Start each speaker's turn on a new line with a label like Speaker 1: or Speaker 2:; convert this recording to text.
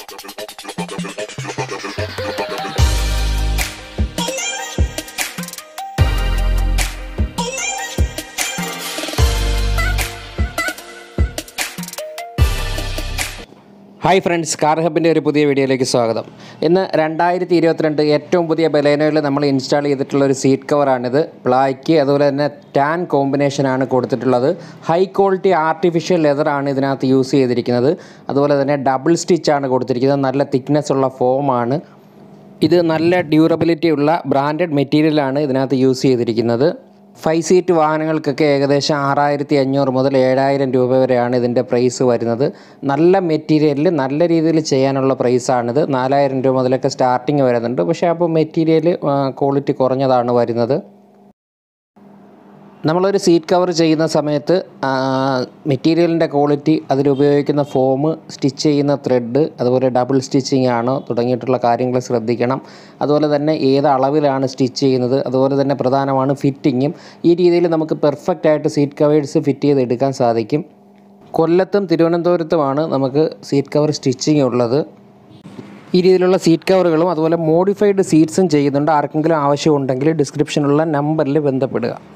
Speaker 1: hi friends car ഹബിൻ്റെ ഒരു പുതിയ വീഡിയോയിലേക്ക് സ്വാഗതം ഇന്ന് രണ്ടായിരത്തി ഇരുപത്തിരണ്ട് ഏറ്റവും പുതിയ ബലേനോയിൽ നമ്മൾ ഇൻസ്റ്റാൾ ചെയ്തിട്ടുള്ള ഒരു സീറ്റ് കവറാണിത് ബ്ലാക്ക് അതുപോലെ തന്നെ ടാൻ കോമ്പിനേഷനാണ് കൊടുത്തിട്ടുള്ളത് ഹൈ ക്വാളിറ്റി ആർട്ടിഫിഷ്യൽ ലെതറാണ് ഇതിനകത്ത് യൂസ് ചെയ്തിരിക്കുന്നത് അതുപോലെ തന്നെ ഡബിൾ സ്റ്റിച്ചാണ് കൊടുത്തിരിക്കുന്നത് നല്ല തിക്നെസ് ഉള്ള ഫോമാണ് ഇത് നല്ല ഡ്യൂറബിലിറ്റി ഉള്ള ബ്രാൻഡഡ് മെറ്റീരിയലാണ് ഇതിനകത്ത് യൂസ് ചെയ്തിരിക്കുന്നത് ഫൈവ് സീറ്റ് വാഹനങ്ങൾക്കൊക്കെ ഏകദേശം ആറായിരത്തി അഞ്ഞൂറ് മുതൽ ഏഴായിരം രൂപ വരെയാണ് ഇതിൻ്റെ പ്രൈസ് വരുന്നത് നല്ല മെറ്റീരിയലിൽ നല്ല രീതിയിൽ ചെയ്യാനുള്ള പ്രൈസാണിത് നാലായിരം രൂപ മുതലൊക്കെ സ്റ്റാർട്ടിങ് വരുന്നുണ്ട് പക്ഷേ അപ്പോൾ മെറ്റീരിയൽ ക്വാളിറ്റി കുറഞ്ഞതാണ് വരുന്നത് നമ്മളൊരു സീറ്റ് കവർ ചെയ്യുന്ന സമയത്ത് മെറ്റീരിയലിൻ്റെ ക്വാളിറ്റി അതിലുപയോഗിക്കുന്ന ഫോം സ്റ്റിച്ച് ചെയ്യുന്ന ത്രെഡ് അതുപോലെ ഡബിൾ സ്റ്റിച്ചിങ് ആണോ തുടങ്ങിയിട്ടുള്ള കാര്യങ്ങൾ ശ്രദ്ധിക്കണം അതുപോലെ തന്നെ ഏത് അളവിലാണ് സ്റ്റിച്ച് ചെയ്യുന്നത് അതുപോലെ തന്നെ പ്രധാനമാണ് ഫിറ്റിങ്ങും ഈ രീതിയിൽ നമുക്ക് പെർഫെക്റ്റ് ആയിട്ട് സീറ്റ് കവേഴ്സ് ഫിറ്റ് ചെയ്ത് എടുക്കാൻ സാധിക്കും കൊല്ലത്തും തിരുവനന്തപുരത്തുമാണ് നമുക്ക് സീറ്റ് കവർ സ്റ്റിച്ചിങ് ഉള്ളത് ഈ രീതിയിലുള്ള സീറ്റ് കവറുകളും അതുപോലെ മോഡിഫൈഡ് സീറ്റ്സും ചെയ്യുന്നുണ്ട് ആർക്കെങ്കിലും ആവശ്യമുണ്ടെങ്കിൽ ഡിസ്ക്രിപ്ഷനുള്ള നമ്പറിൽ ബന്ധപ്പെടുക